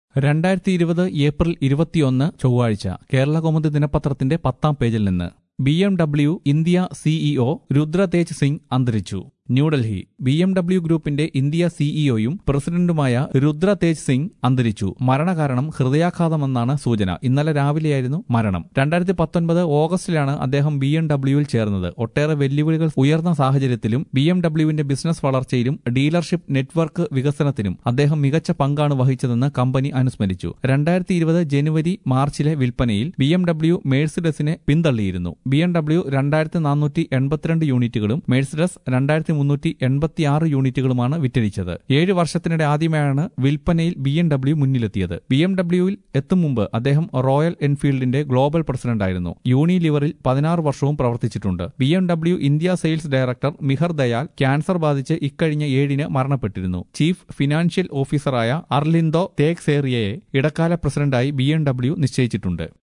രണ്ടായിരത്തി ഇരുപത് ഏപ്രിൽ ഇരുപത്തിയൊന്ന് ചൊവ്വാഴ്ച കേരള കൗമുദി ദിനപത്രത്തിന്റെ പത്താം പേജിൽ നിന്ന് B M W India CEO Rudratej Singh അന്തരിച്ചു ന്യൂഡൽഹി ബി എം ഡബ്ല്യു ഗ്രൂപ്പിന്റെ ഇന്ത്യ സിഇഒയും പ്രസിഡന്റുമായ രുദ്ര തേജ് സിംഗ് അന്തരിച്ചു മരണകാരണം ഹൃദയാഘാതമെന്നാണ് സൂചന ഇന്നലെ രാവിലെയായിരുന്നു മരണം രണ്ടായിരത്തി പത്തൊൻപത് ഓഗസ്റ്റിലാണ് അദ്ദേഹം ബി എം ഡബ്ല്യുവിൽ ചേർന്നത് ഒട്ടേറെ വെല്ലുവിളികൾ ഉയർന്ന സാഹചര്യത്തിലും ബി എം ഡബ്ല്യുവിന്റെ ബിസിനസ് വളർച്ചയിലും ഡീലർഷിപ്പ് നെറ്റ്വർക്ക് വികസനത്തിനും അദ്ദേഹം മികച്ച പങ്കാണ് വഹിച്ചതെന്ന് കമ്പനി അനുസ്മരിച്ചു രണ്ടായിരത്തി ഇരുപത് ജനുവരി മാർച്ചിലെ വിൽപ്പനയിൽ ബി എം ഡബ്ല്യു മേഴ്സിഡസിനെ പിന്തള്ളിയിരുന്നു ബി എം ഡബ്ല്യു രണ്ടായിരത്തി നാനൂറ്റി എൺപത്തിരണ്ട് യൂണിറ്റുകളും മേഴ്സിഡസ് രണ്ടായിരത്തി മുന്നൂറ്റി എൺപത്തിയാറ് യൂണിറ്റുകളുമാണ് വിറ്റഴിച്ചത് ഏഴ് വർഷത്തിനിടെ ആദ്യമായാണ് വിൽപ്പനയിൽ ബി എം ഡബ്ല്യു മുന്നിലെത്തിയത് ബി എം ഡബ്ല്യുവിൽ എത്തും മുമ്പ് അദ്ദേഹം റോയൽ എൻഫീൽഡിന്റെ ഗ്ലോബൽ പ്രസിഡന്റായിരുന്നു യൂണിലിവറിൽ പതിനാറ് വർഷവും പ്രവർത്തിച്ചിട്ടുണ്ട് B M W India sales director Mihir Dayal cancer ബാധിച്ച് ഇക്കഴിഞ്ഞ ഏഴിന് മരണപ്പെട്ടിരുന്നു ചീഫ് ഫിനാൻഷ്യൽ ഓഫീസറായ അർലിന്തോ തേക്സേറിയയെ ഇടക്കാല പ്രസിഡന്റായി ബി എം ഡബ്ല്യു നിശ്ചയിച്ചിട്ടുണ്ട്